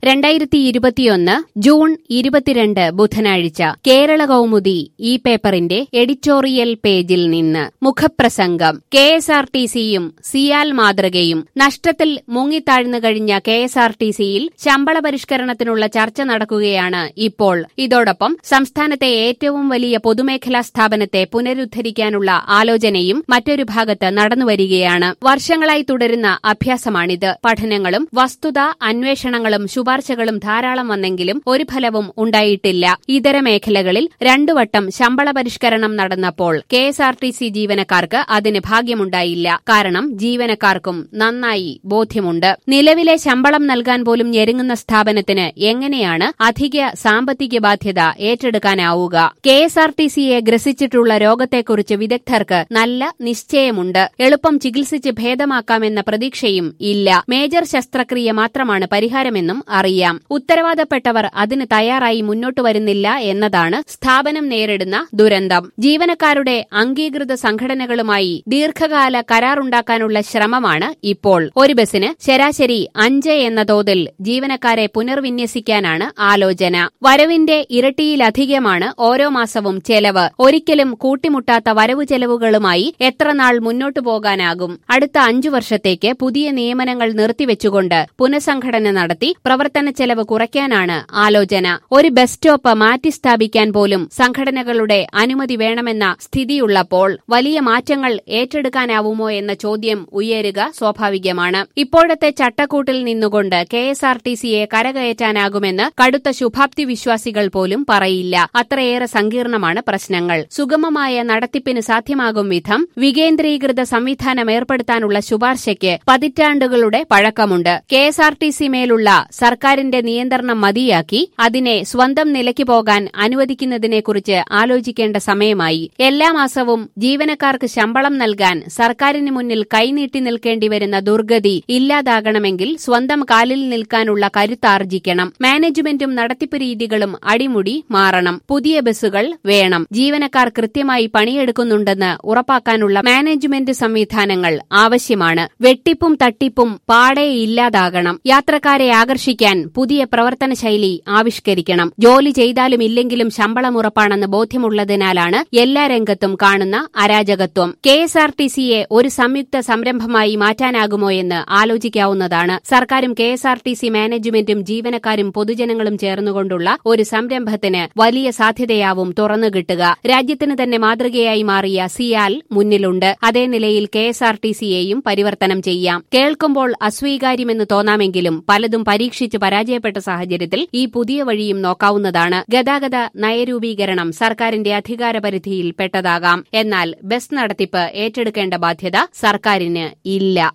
രണ്ടായിരത്തി ഇരുപത്തിയൊന്ന് ജൂൺ ഇരുപത്തിരണ്ട് ബുധനാഴ്ച കേരള കൗമുദി ഈ പേപ്പറിന്റെ എഡിറ്റോറിയൽ പേജിൽ നിന്ന് മുഖപ്രസംഗം കെ എസ് ആർ ടി സിയും സിയാൽ മാതൃകയും നഷ്ടത്തിൽ മുങ്ങിത്താഴ്ന്നു കഴിഞ്ഞ കെ എസ് ആർ ടി സിയിൽ ശമ്പള പരിഷ്കരണത്തിനുള്ള ചർച്ച നടക്കുകയാണ് ഇപ്പോൾ ഇതോടൊപ്പം സംസ്ഥാനത്തെ ഏറ്റവും വലിയ പൊതുമേഖലാ സ്ഥാപനത്തെ പുനരുദ്ധരിക്കാനുള്ള ആലോചനയും മറ്റൊരു ഭാഗത്ത് നടന്നുവരികയാണ് വർഷങ്ങളായി തുടരുന്ന അഭ്യാസമാണിത് പഠനങ്ങളും വസ്തുത അന്വേഷണങ്ങളും ശുപാർശകളും ധാരാളം വന്നെങ്കിലും ഒരു ഫലവും ഉണ്ടായിട്ടില്ല ഇതര മേഖലകളിൽ രണ്ടുവട്ടം ശമ്പള പരിഷ്കരണം നടന്നപ്പോൾ K S R T C ജീവനക്കാർക്ക് അതിന് ഭാഗ്യമുണ്ടായില്ല കാരണം ജീവനക്കാർക്കും നന്നായി ബോധ്യമുണ്ട് നിലവിലെ ശമ്പളം നൽകാൻ പോലും ഞെരുങ്ങുന്ന സ്ഥാപനത്തിന് എങ്ങനെയാണ് അധിക സാമ്പത്തിക ബാധ്യത ഏറ്റെടുക്കാനാവുക കെ എസ് ആർ ടി സിയെ ഗ്രസിച്ചിട്ടുള്ള രോഗത്തെക്കുറിച്ച് വിദഗ്ധർക്ക് നല്ല നിശ്ചയമുണ്ട് എളുപ്പം ചികിത്സിച്ച് ഭേദമാക്കാമെന്ന പ്രതീക്ഷയും ഇല്ല മേജർ ശസ്ത്രക്രിയ മാത്രമാണ് പരിഹാരമെന്നും അറിയാം ഉത്തരവാദപ്പെട്ടവർ അതിന് തയ്യാറായി മുന്നോട്ടു വരുന്നില്ല എന്നതാണ് സ്ഥാപനം നേരിടുന്ന ദുരന്തം ജീവനക്കാരുടെ അംഗീകൃത സംഘടനകളുമായി ദീർഘകാല കരാറുണ്ടാക്കാനുള്ള ശ്രമമാണ് ഇപ്പോൾ ഒരു ബസിന് ശരാശരി അഞ്ച് എന്ന തോതിൽ ജീവനക്കാരെ പുനർവിന്യസിക്കാനാണ് ആലോചന വരവിന്റെ ഇരട്ടിയിലധികമാണ് ഓരോ മാസവും ചെലവ് ഒരിക്കലും കൂട്ടിമുട്ടാത്ത വരവു ചെലവുകളുമായി എത്ര നാൾ മുന്നോട്ടു പോകാനാകും അടുത്ത അഞ്ചു വർഷത്തേക്ക് പുതിയ നിയമനങ്ങൾ നിർത്തിവെച്ചുകൊണ്ട് പുനഃസംഘടന നടത്തി പ്രവർത്തന ചെലവ് കുറയ്ക്കാനാണ് ആലോചന ഒരു ബസ് സ്റ്റോപ്പ് മാറ്റി സ്ഥാപിക്കാൻ പോലും സംഘടനകളുടെ അനുമതി വേണമെന്ന സ്ഥിതിയുള്ളപ്പോൾ വലിയ മാറ്റങ്ങൾ ഏറ്റെടുക്കാനാവുമോ എന്ന ചോദ്യം ഉയരുക സ്വാഭാവികമാണ് ഇപ്പോഴത്തെ ചട്ടക്കൂട്ടിൽ നിന്നുകൊണ്ട് കെ എസ് ആർ ടി സിയെ കരകയറ്റാനാകുമെന്ന് കടുത്ത ശുഭാപ്തി വിശ്വാസികൾ പോലും പറയില്ല അത്രയേറെ സങ്കീർണമാണ് പ്രശ്നങ്ങൾ സുഗമമായ നടത്തിപ്പിന് സാധ്യമാകും വിധം വികേന്ദ്രീകൃത സംവിധാനം ഏർപ്പെടുത്താനുള്ള ശുപാർശയ്ക്ക് പതിറ്റാണ്ടുകളുടെ പഴക്കമുണ്ട് K S R T C മേലുള്ള സർക്കാരിന്റെ നിയന്ത്രണം മതിയാക്കി അതിനെ സ്വന്തം നിലയ്ക്ക് പോകാൻ അനുവദിക്കുന്നതിനെക്കുറിച്ച് ആലോചിക്കേണ്ട സമയമായി എല്ലാ മാസവും ജീവനക്കാർക്ക് ശമ്പളം നൽകാൻ സർക്കാരിന് മുന്നിൽ കൈനീട്ടി നിൽക്കേണ്ടി വരുന്ന ദുർഗതി ഇല്ലാതാകണമെങ്കിൽ സ്വന്തം കാലിൽ നിൽക്കാനുള്ള കരുത്താർജിക്കണം മാനേജ്മെന്റും നടത്തിപ്പ് രീതികളും അടിമുടി മാറണം പുതിയ ബസ്സുകൾ വേണം ജീവനക്കാർ കൃത്യമായി പണിയെടുക്കുന്നുണ്ടെന്ന് ഉറപ്പാക്കാനുള്ള മാനേജ്മെന്റ് സംവിധാനങ്ങൾ ആവശ്യമാണ് വെട്ടിപ്പും തട്ടിപ്പും പാടെ ഇല്ലാതാകണം യാത്രക്കാരെ ആകർഷിക്കാൻ പുതിയ പ്രവർത്തന ശൈലി ആവിഷ്കരിക്കണം ജോലി ചെയ്താലും ഇല്ലെങ്കിലും ശമ്പളം ഉറപ്പാണെന്ന് ബോധ്യമുള്ളതിനാലാണ് എല്ലാ രംഗത്തും കാണുന്ന അരാജകത്വം കെ എസ് ആർ ടി സിയെ ഒരു സംയുക്ത സംരംഭമായി മാറ്റാനാകുമോ എന്ന് ആലോചിക്കാവുന്നതാണ് സർക്കാരും K S R T C മാനേജ്മെന്റും ജീവനക്കാരും പൊതുജനങ്ങളും ചേർന്നുകൊണ്ടുള്ള ഒരു സംരംഭത്തിന് വലിയ സാധ്യതയാവും തുറന്നുകിട്ടുക രാജ്യത്തിന് തന്നെ മാതൃകയായി മാറിയ സിയാൽ മുന്നിലുണ്ട് അതേ നിലയിൽ കെ എസ് ആർ ടി സിയെയും പരിവർത്തനം ചെയ്യാം കേൾക്കുമ്പോൾ അസ്വീകാര്യമെന്ന് തോന്നാമെങ്കിലും പലതും പരീക്ഷിച്ച് പരാജയപ്പെട്ട സാഹചര്യത്തിൽ ഈ പുതിയ വഴിയും നോക്കാവുന്നതാണ് ഗതാഗത നയരൂപീകരണം സർക്കാരിന്റെ അധികാരപരിധിയിൽ പെട്ടതാകാം എന്നാൽ ബസ് നടത്തിപ്പ് ഏറ്റെടുക്കേണ്ട ബാധ്യത സർക്കാരിന് ഇല്ല